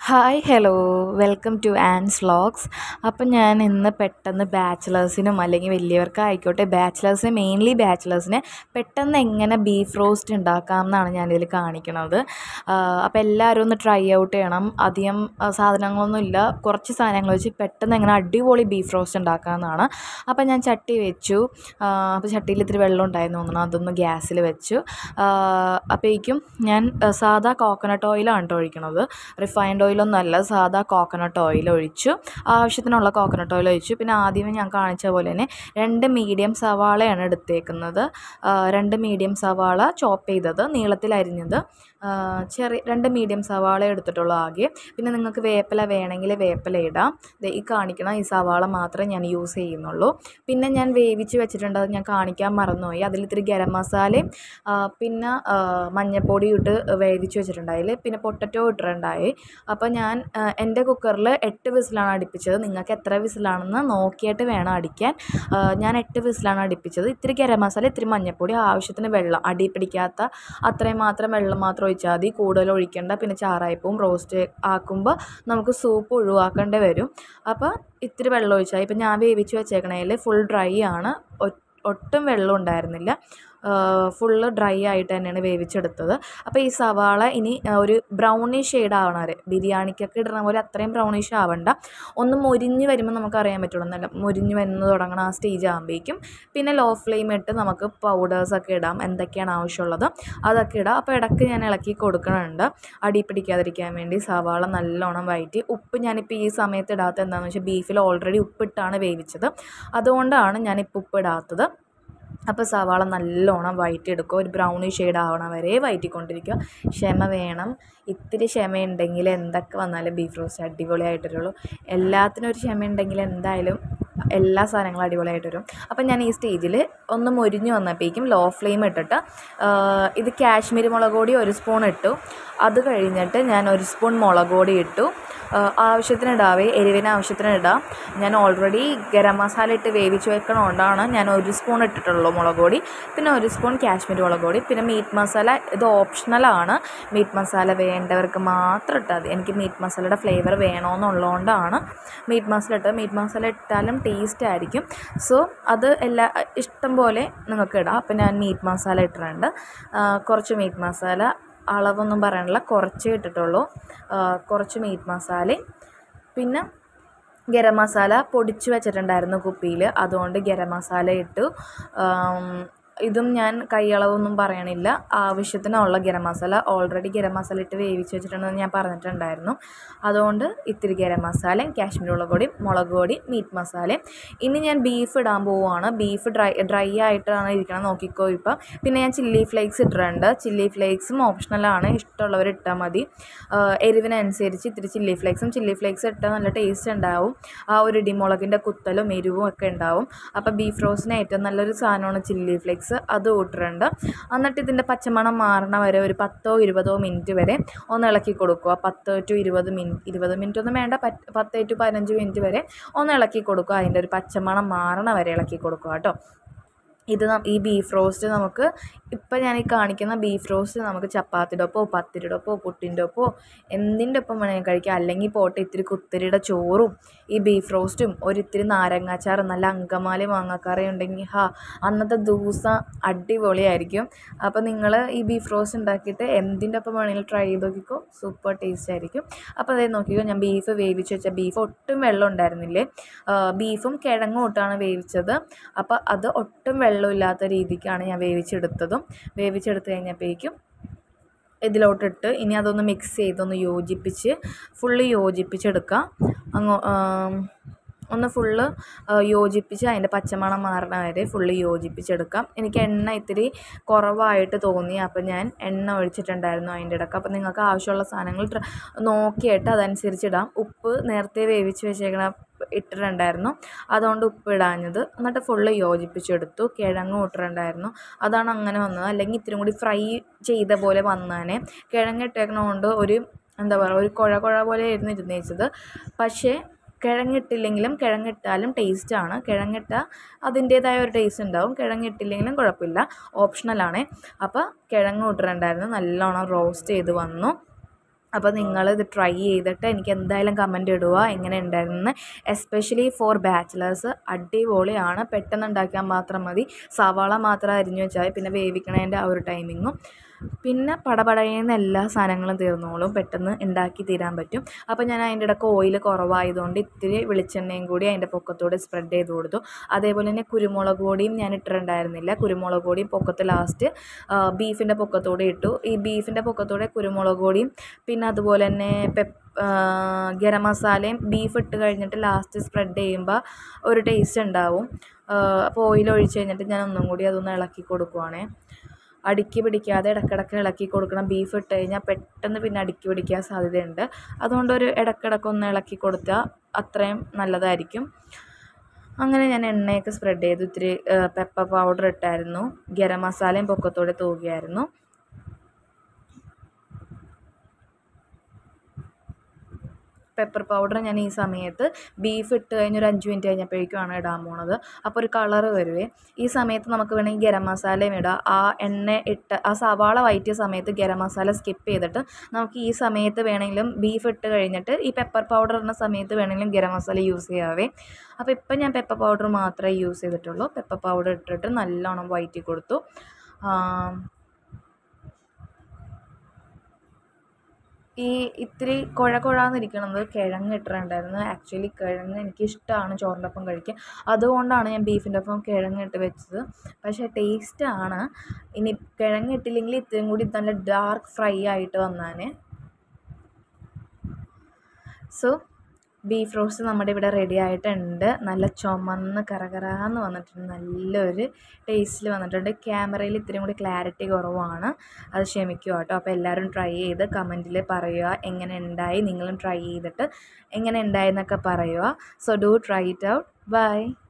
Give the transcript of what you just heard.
Hi hello welcome to Ann's vlogs അപ്പം ഞാൻ ഇന്ന് പെട്ടെന്ന് ബാച്ചിലേഴ്സിനും അല്ലെങ്കിൽ വലിയവർക്കായിക്കോട്ടെ ബാച്ചിലേഴ്സിന് മെയിൻലി ബാച്ചിലേഴ്സിന് പെട്ടെന്ന് എങ്ങനെ ബീഫ് റോസ്റ്റ് ഉണ്ടാക്കാം എന്നാണ് ഞാനിതിൽ കാണിക്കണത് അപ്പോൾ എല്ലാവരും ഒന്ന് ട്രൈ ഔട്ട് ചെയ്യണം അധികം ആ, സാധനങ്ങളൊന്നും ഇല്ല കുറച്ച് സാധനങ്ങൾ വെച്ച് പെട്ടെന്ന് എങ്ങനെ അടിപൊളി ബീഫ് റോസ്റ്റ് ഉണ്ടാക്കാമെന്നാണ് അപ്പോൾ ഞാൻ ചട്ടി വെച്ചു ആ, അപ്പോൾ ചട്ടിയിൽ ഇത്തിരി വെള്ളം ഉണ്ടായിരുന്നു തോന്നണം അതൊന്ന് ഗ്യാസിൽ വെച്ചു ആ, അപ്പോഴേക്കും ഞാൻ ആ, സാദാ കോക്കനട്ട് ഓയിലാണ് കേട്ടോ ഒഴിക്കണത് റിഫൈൻഡ് ഓയിലൊന്നും അല്ല സാദാ കോക്കനട്ട് ഓയിൽ ഒഴിച്ചു ആവശ്യത്തിനുള്ള കോക്കനട്ട് ഓയിൽ ഒഴിച്ചു പിന്നെ ആദ്യമേ ഞാൻ കാണിച്ച പോലെ തന്നെ രണ്ട് മീഡിയം സവാളയാണ് എടുത്തേക്കുന്നത് ആ, രണ്ട് മീഡിയം സവാള ചോപ്പ് ചെയ്തത് നീളത്തിൽ അരിഞ്ഞത് ആ, ചെറിയ രണ്ട് മീഡിയം സവാള എടുത്തിട്ടുള്ളൂ ആകെ പിന്നെ നിങ്ങൾക്ക് വേപ്പില വേണമെങ്കിൽ വേപ്പില ഇടാം ദേ ഈ കാണിക്കണം ഈ സവാള മാത്രമേ ഞാൻ യൂസ് ചെയ്യുന്നുള്ളൂ പിന്നെ ഞാൻ വേവിച്ച് വെച്ചിട്ടുണ്ട് അത് ഞാൻ കാണിക്കാൻ മറന്നുപോയി അതിൽ ഇത്തിരി ഗരം മസാലയും ആ, പിന്നെ ആ, മഞ്ഞൾപ്പൊടി ഇട്ട് വേവിച്ച് വെച്ചിട്ടുണ്ടായില് പിന്നെ പൊട്ടറ്റോ ഇട്ടിട്ടുണ്ടായി അപ്പോൾ ഞാൻ ആ, എൻ്റെ കുക്കറിൽ എട്ട് വിസിലാണ് അടുപ്പിച്ചത് നിങ്ങൾക്ക് എത്ര വിസിലാണെന്ന് നോക്കിയിട്ട് വേണം അടിക്കാൻ ആ, ഞാൻ എട്ട് വിസിലാണ് അടുപ്പിച്ചത് ഇത്തിരി ഗരം മസാല ഇത്തിരി മഞ്ഞൾപ്പൊടി ആവശ്യത്തിന് വെള്ളം അടി പിടിക്കാത്ത അത്രയും മാത്രം വെള്ളം മാത്രം ഒഴിച്ചാൽ മതി കൂടുതൽ ഒഴിക്കേണ്ട പിന്നെ ചാറായിപ്പോവും റോസ്റ്റ് ആക്കുമ്പോൾ നമുക്ക് സൂപ്പ് ഒഴിവാക്കേണ്ടി വരും അപ്പോൾ ഇത്തിരി വെള്ളം ഒഴിച്ചാൽ ഇപ്പം ഞാൻ വേവിച്ച് വെച്ചേക്കണേൽ ഫുൾ ഡ്രൈ ആണ് ഒ- ഒട്ടും വെള്ളം ഉണ്ടായിരുന്നില്ല ഫുള്ള് ഡ്രൈ ആയിട്ട് തന്നെയാണ് വേവിച്ചെടുത്തത് അപ്പോൾ ഈ സവാള ഇനി ആ, ഒരു ബ്രൗണിഷ് ഷെയ്ഡ് ആവണം വരെ ബിരിയാണിക്കൊക്കെ ഇടുന്ന പോലെ അത്രയും ബ്രൗണിഷ് ആവണ്ട ഒന്ന് മൊരിഞ്ഞ് വരുമ്പോൾ നമുക്ക് അറിയാൻ പറ്റുള്ളൂ നല്ല മൊരിഞ്ഞ് വരുന്നത് തുടങ്ങണം ആ സ്റ്റേജ് ആകുമ്പോഴേക്കും പിന്നെ ലോ ഫ്ലെയിം ഇട്ട് നമുക്ക് പൗഡേഴ്സൊക്കെ ഇടാം എന്തൊക്കെയാണ് ആവശ്യമുള്ളത് അതൊക്കെ ഇടാം അപ്പോൾ ഇടയ്ക്ക് ഞാൻ ഇളക്കി കൊടുക്കണുണ്ട് അടി പിടിക്കാതിരിക്കാൻ വേണ്ടി സവാള നല്ലോണം വഴറ്റി ഉപ്പ് ഞാനിപ്പോൾ ഈ സമയത്ത് ഇടാത്ത എന്താണെന്ന് വെച്ചാൽ ബീഫിൽ ഓൾറെഡി ഉപ്പിട്ടാണ് വേവിച്ചത് അതുകൊണ്ടാണ് ഞാനിപ്പോൾ ഉപ്പ് ഇടാത്തത് അപ്പോൾ സവാള നല്ലോണം വഴറ്റിയെടുക്കുക ഒരു ബ്രൗണി ഷെയ്ഡ് ആവണ വരെ വഴറ്റിക്കൊണ്ടിരിക്കുക ക്ഷമ വേണം ഇത്തിരി ക്ഷമയുണ്ടെങ്കിൽ എന്തൊക്കെ വന്നാലും ബീഫ് റോസ്റ്റ് അടിപൊളിയായിട്ട് വരുള്ളൂ എല്ലാത്തിനും ഒരു ക്ഷമയുണ്ടെങ്കിൽ എന്തായാലും എല്ലാ സാധനങ്ങളും അടിപൊളിയായിട്ട് വരും അപ്പം ഞാൻ ഈ സ്റ്റേജിൽ ഒന്ന് മൊരിഞ്ഞ് വന്നപ്പോഴേക്കും ലോ ഫ്ലെയിം ഇട്ടിട്ട് ആ, ഇത് കാശ്മീരി മുളക് പൊടി ഒരു സ്പൂൺ ഇട്ടു അത് കഴിഞ്ഞിട്ട് ഞാൻ ഒരു സ്പൂൺ മുളക് പൊടി ഇട്ടു ആ, ആവശ്യത്തിന് ഇടാവേ എരിവിന് ആവശ്യത്തിന് ഇടാം ഞാൻ ഓൾറെഡി ഗരം മസാല ഇട്ട് വേവിച്ച് വെക്കണോണ്ടാണ് ഞാൻ ഒരു സ്പൂൺ ഇട്ടിട്ടുള്ളൂ മുളക് പൊടി പിന്നെ ഒരു സ്പൂൺ കാശ്മീരി മുളക് പൊടി പിന്നെ മീറ്റ് മസാല ഇത് ഓപ്ഷണലാണ് മീറ്റ് മസാല വേണ്ടവർക്ക് മാത്രം ഇട്ടാൽ മതി എനിക്ക് മീറ്റ് മസാലയുടെ ഫ്ലേവർ വേണമെന്നുള്ളതുകൊണ്ടാണ് മീറ്റ് മസാല ഇട്ടത് മീറ്റ് മസാല ഇട്ടാലും ടേസ്റ്റ് ആയിരിക്കും സോ അത് എല്ലാ ഇഷ്ടം പോലെ നിങ്ങൾക്ക് ഇടാം അപ്പം ഞാൻ മീറ്റ് മസാല ഇട്ടിട്ടുണ്ട് ആ, കുറച്ച് മീറ്റ് മസാല അളവൊന്നും പറയാനില്ല കുറച്ചേ ഇട്ടിട്ടുള്ളൂ ആ, കുറച്ച് മീറ്റ് മസാലയും പിന്നെ ഗരം മസാല പൊടിച്ച് വെച്ചിട്ടുണ്ടായിരുന്നു കുപ്പിയിൽ അതുകൊണ്ട് ഗരം മസാല ഇട്ടു ആം, ഇതും ഞാൻ കൈയളവൊന്നും പറയണില്ല ആവശ്യത്തിനുള്ള ഗരം മസാല ഓൾറെഡി ഗരം മസാല ഇട്ട് വേവിച്ച് വെച്ചിട്ടുണ്ടെന്ന് ഞാൻ പറഞ്ഞിട്ടുണ്ടായിരുന്നു അതുകൊണ്ട് ഇത്തിരി ഗരം മസാലയും കാശ്മീർ മുളക് പൊടിയും മുളക് പൊടി മീറ്റ് മസാലയും ഇനി ഞാൻ ബീഫ് ഇടാൻ പോവുകയാണ് ബീഫ് ഡ്രൈ ഡ്രൈ ആയിട്ടാണ് ഇരിക്കണം നോക്കിക്കോ ഇപ്പം പിന്നെ ഞാൻ ചില്ലി ഫ്ലേക്സ് ഇട്ടിട്ടുണ്ട് ചില്ലി ഫ്ലേക്സും ഓപ്ഷണലാണ് ഇഷ്ടമുള്ളവർ ഇട്ടാൽ മതി ആഹ് എരിവിനനുസരിച്ച് ഇത്തിരി ചില്ലി ഫ്ലേക്സും ചില്ലി ഫ്ലേക്സ് ഇട്ടാൽ നല്ല ടേസ്റ്റ് ഉണ്ടാവും ആ ഒരു ഇടിമുളകിൻ്റെ കുത്തലും എരിവും ഒക്കെ ഉണ്ടാവും അപ്പോൾ ബീഫ് റോസ്റ്റിന് ഏറ്റവും നല്ലൊരു സാധനമാണ് ചില്ലി ഫ്ലേക്സ് അത് ഇട്ടിട്ടുണ്ട് എന്നിട്ട് ഇതിൻ്റെ പച്ചമണം മാറണ വരെ ഒരു പത്തോ ഇരുപതോ മിനിറ്റ് വരെ ഒന്ന് ഇളക്കി കൊടുക്കുക പത്ത് ടു ഇരുപത് മിനിറ്റ് ഇരുപത് മിനിറ്റ് ഒന്നും വേണ്ട പത്ത് പത്ത് ടു പതിനഞ്ച് മിനിറ്റ് വരെ ഒന്ന് ഇളക്കി കൊടുക്കുക അതിൻ്റെ ഒരു പച്ചമണം മാറണ വരെ ഇളക്കി കൊടുക്കുക കേട്ടോ ഇത് നം- ഈ ബീഫ് റോസ്റ്റ് നമുക്ക് ഇപ്പം ഞാൻ ഈ കാണിക്കുന്ന ബീഫ് റോസ്റ്റ് നമുക്ക് ചപ്പാത്തിയുടെ ഒപ്പമോ പത്തിരിയുടെ ഒപ്പമോ പുട്ടിൻ്റെ ഒപ്പമോ എന്തിൻ്റെ ഒപ്പം വേണമെങ്കിൽ കഴിക്കാം അല്ലെങ്കിൽ പോട്ടെ ഇത്തിരി കുത്തിരിയുടെ ചോറും ഈ ബീഫ് റോസ്റ്റും ഒരിത്തിരി നാരങ്ങാച്ചാറും നല്ല അങ്കമാലി മാങ്ങാക്കറി ഉണ്ടെങ്കിൽ ഹാ അന്നത്തെ ദിവസം അടിപൊളിയായിരിക്കും അപ്പോൾ നിങ്ങൾ ഈ ബീഫ് റോസ്റ്റ് ഉണ്ടാക്കിയിട്ട് എന്തിൻ്റെ ഒപ്പം വേണമെങ്കിലും ട്രൈ ചെയ്ത് നോക്കിക്കോ സൂപ്പർ ടേസ്റ്റ് ആയിരിക്കും അപ്പോൾ അതായത് നോക്കിക്കോ ഞാൻ ബീഫ് വേവിച്ച് വെച്ച ബീഫ് ഒട്ടും വെള്ളം ഉണ്ടായിരുന്നില്ലേ ആ, ബീഫും കിഴങ്ങും ഇട്ടാണ് വേവിച്ചത് അപ്പോൾ അത് ഒട്ടും വെള്ളമില്ലാത്ത രീതിക്കാണ് ഞാൻ വേവിച്ചെടുത്തതും വേവിച്ചെടുത്ത് കഴിഞ്ഞപ്പോഴേക്കും ഇതിലോട്ടിട്ട് ഇനി അതൊന്ന് മിക്സ് ചെയ്തൊന്ന് യോജിപ്പിച്ച് ഫുള്ള് യോജിപ്പിച്ചെടുക്കാം അങ്ങോ ആം, ഒന്ന് ഫുള്ള് യോജിപ്പിച്ച് അതിൻ്റെ പച്ചമണം മാറണ വരെ ഫുള്ള് യോജിപ്പിച്ചെടുക്കാം എനിക്ക് എണ്ണ ഇത്തിരി കുറവായിട്ട് തോന്നി അപ്പോൾ ഞാൻ എണ്ണ ഒഴിച്ചിട്ടുണ്ടായിരുന്നു അതിൻ്റെ ഇടയ്ക്ക് അപ്പോൾ നിങ്ങൾക്ക് ആവശ്യമുള്ള സാധനങ്ങൾ ട്ര- നോക്കിയിട്ട് അതനുസരിച്ച് ഇടാം ഉപ്പ് നേരത്തെ വേവിച്ച് വെച്ചേക്കണ ഇട്ടിട്ടുണ്ടായിരുന്നു അതുകൊണ്ട് ഉപ്പ് ഇടാഞ്ഞത് എന്നിട്ട് ഫുള്ള് യോജിപ്പിച്ചെടുത്തു കിഴങ്ങും ഇട്ടിട്ടുണ്ടായിരുന്നു അതാണ് അങ്ങനെ വന്നത് അല്ലെങ്കിൽ ഇത്തിരി കൂടി ഫ്രൈ ചെയ്ത പോലെ വന്നാനെ കിഴങ്ങ് ഇട്ടേക്കണതുകൊണ്ട് ഒരു എന്താ പറയുക ഒരു കുഴ കുഴ പോലെ ആയിരുന്നു ഇരുന്നേച്ചത് പക്ഷേ കിഴങ്ങിട്ടില്ലെങ്കിലും കിഴങ്ങിട്ടാലും ടേസ്റ്റാണ് കിഴങ്ങിട്ടാൽ അതിൻ്റേതായ ഒരു ടേസ്റ്റ് ഉണ്ടാവും കിഴങ്ങിട്ടില്ലെങ്കിലും കുഴപ്പമില്ല ഓപ്ഷണലാണ് അപ്പോൾ കിഴങ്ങ് ഇട്ടിട്ടുണ്ടായിരുന്നു നല്ലോണം റോസ്റ്റ് ചെയ്ത് വന്നു അപ്പോൾ നിങ്ങൾ ഇത് ട്രൈ ചെയ്തിട്ട് എനിക്ക് എന്തായാലും കമൻറ്റ് ഇടുക എങ്ങനെ ഉണ്ടായിരുന്നു എസ്പെഷ്യലി ഫോർ ബാച്ചിലേഴ്സ് അടിപൊളിയാണ് പെട്ടെന്ന് ഉണ്ടാക്കാൻ മാത്രം മതി സവാള മാത്രം അരിഞ്ഞു വെച്ചാൽ മതി. പിന്നെ വേവിക്കണതിൻ്റെ ആ ഒരു ടൈമിങ്ങും പിന്നെ പടപടയുന്ന എല്ലാ സാധനങ്ങളും തീർന്നോളും പെട്ടെന്ന് ഉണ്ടാക്കി തീരാൻ പറ്റും അപ്പോൾ ഞാൻ അതിൻ്റെ ഇടയ്ക്ക് ഓയിൽ കുറവായതുകൊണ്ട് ഇത്തിരി വെളിച്ചെണ്ണയും കൂടി അതിൻ്റെ പൊക്കത്തൂടെ സ്പ്രെഡ് ചെയ്ത് കൊടുത്തു അതേപോലെ തന്നെ കുരുമുളക് പൊടിയും ഞാൻ ഇട്ടിട്ടുണ്ടായിരുന്നില്ല കുരുമുളക് പൊടിയും പൊക്കത്ത് ലാസ്റ്റ് ബീഫിൻ്റെ പൊക്കത്തൂടെ ഇട്ടു ഈ ബീഫിൻ്റെ പൊക്കത്തൂടെ കുരുമുളക് പൊടിയും പിന്നെ അതുപോലെ തന്നെ പെപ്പ് ഗരം മസാലയും ബീഫ് ഇട്ട് കഴിഞ്ഞിട്ട് ലാസ്റ്റ് സ്പ്രെഡ് ചെയ്യുമ്പോൾ ഒരു ടേസ്റ്റ് ഉണ്ടാവും അപ്പോൾ ഓയിൽ ഒഴിച്ച് കഴിഞ്ഞിട്ട് ഞാൻ ഒന്നും കൂടി അതൊന്ന് ഇളക്കി കൊടുക്കുവാണേ അടുക്കി പിടിക്കാതെ ഇടയ്ക്കിടയ്ക്ക് ഇളക്കി കൊടുക്കണം ബീഫ് ഇട്ട് കഴിഞ്ഞാൽ പെട്ടെന്ന് പിന്നെ അടുക്കി പിടിക്കാൻ സാധ്യതയുണ്ട് അതുകൊണ്ട് ഒരു ഇടയ്ക്കിടയ്ക്ക് ഒന്ന് ഇളക്കി കൊടുത്താൽ അത്രയും നല്ലതായിരിക്കും അങ്ങനെ ഞാൻ എണ്ണയൊക്കെ സ്പ്രെഡ് ചെയ്തു ഇത്തിരി പെപ്പർ പൗഡർ ഇട്ടായിരുന്നു ഗരം മസാലയും പൊക്കത്തോടെ തൂകിയായിരുന്നു പെപ്പർ പൗഡർ ഞാൻ ഈ സമയത്ത് ബീഫ് ഇട്ട് കഴിഞ്ഞ് ഒരു അഞ്ച് മിനിറ്റ് കഴിഞ്ഞപ്പോഴേക്കുമാണ് ഇടാൻ പോണത് അപ്പോൾ ഒരു കളറ് വരുവേ ഈ സമയത്ത് നമുക്ക് വേണമെങ്കിൽ ഗരം മസാലയും ഇടാം ആ എണ്ണ ഇട്ട് ആ സവാള വഴറ്റിയ സമയത്ത് ഗരം മസാല സ്കിപ്പ് ചെയ്തിട്ട് നമുക്ക് ഈ സമയത്ത് വേണമെങ്കിലും ബീഫ് ഇട്ട് കഴിഞ്ഞിട്ട് ഈ പെപ്പർ പൗഡർ ഇടുന്ന സമയത്ത് വേണമെങ്കിലും ഗരം മസാല യൂസ് ചെയ്യാവേ അപ്പോൾ ഇപ്പം ഞാൻ പെപ്പർ പൗഡർ മാത്രമേ യൂസ് ചെയ്തിട്ടുള്ളൂ പെപ്പർ പൗഡർ ഇട്ടിട്ട് നല്ലോണം വഴറ്റി കൊടുത്തു ഈ ഇത്തിരി കുഴ കുഴാന്നിരിക്കണത് കിഴങ്ങ് ഇട്ടിട്ടുണ്ടായിരുന്നു ആക്ച്വലി കിഴങ്ങ് എനിക്കിഷ്ടമാണ് ചോറിൻ്റെ ഒപ്പം കഴിക്കാൻ അതുകൊണ്ടാണ് ഞാൻ ബീഫിൻ്റെ ഒപ്പം കിഴങ്ങ് ഇട്ട് വെച്ചത് പക്ഷേ ടേസ്റ്റാണ് ഇനി കിഴങ്ങ് ഇട്ടില്ലെങ്കിൽ ഇത്തിരി കൂടി നല്ല ഡാർക്ക് ഫ്രൈ ആയിട്ട് വന്നാനേ സോ ബീഫ് റോസ്റ്റ് നമ്മുടെ ഇവിടെ റെഡി ആയിട്ടുണ്ട് നല്ല ചുമന്ന് കറകറാന്ന് വന്നിട്ടുണ്ട് നല്ലൊരു ടേസ്റ്റിൽ വന്നിട്ടുണ്ട് ക്യാമറയിൽ ഇത്തിരി കൂടി ക്ലാരിറ്റി കുറവാണ് അത് ക്ഷമിക്കുക കേട്ടോ അപ്പോൾ എല്ലാവരും ട്രൈ ചെയ്ത് കമൻറ്റിൽ പറയുക എങ്ങനെ ഉണ്ടായി നിങ്ങളും ട്രൈ ചെയ്തിട്ട് എങ്ങനെ ഉണ്ടായി എന്നൊക്കെ പറയുക so do try it out by